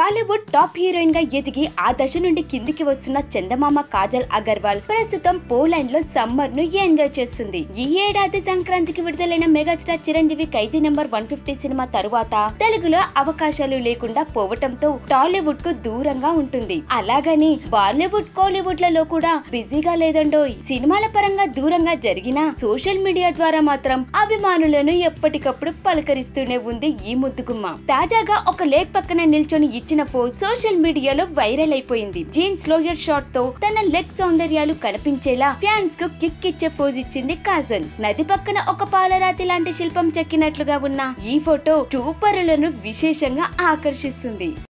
Tollywood top heroine గా ఎదిగి ఆ దశ నుండి కిందికి వస్తున్న చందమామ కాజల్ అగర్వాల్ ప్రస్తుతం పోలాండ్ లో సమ్మర్ ను ఎంజాయ్ చేస్తుంది ఈ ఏడాది సంక్రాంతికి విడుదలైన megastar Chiranjeevi Khaidi number one fifty సినిమా తరువాత తెలుగులో అవకాశాలు లేకుండా పోవటంతో టాలీవుడ్ కు దూరంగా ఉంటుంది అలాగని బాలీవుడ్ కోలీవుడ్ లలో కూడా బిజీగా లేదండోయ్ సినిమాల పరంగా దూరంగా జరిగిన సోషల్ మీడియా ద్వారా మాత్రం అభిమానులను ఎప్పటికప్పుడు పలకరిస్తూనే ఉంది ఈ ముద్దుగుమ్మ తాజాగా ఒక లేక్ పక్కన నిల్చొని ఇచ్చిన పోజ్ సోషల్ మీడియాలో వైరల్ అయిపోయింది జీన్స్ లోయర్ షాట్ తో తన లెగ్ సౌందర్యాలు కనిపించేలా ఫ్యాన్స్ కు కిక్ ఇచ్చే పోజ్ ఇచ్చింది కాజల్ నది పక్కన ఒక పాలరాతి లాంటి శిల్పం చెక్కినట్లుగా ఉన్న ఈ ఫోటో చూపరులను విశేషంగా ఆకర్షిస్తుంది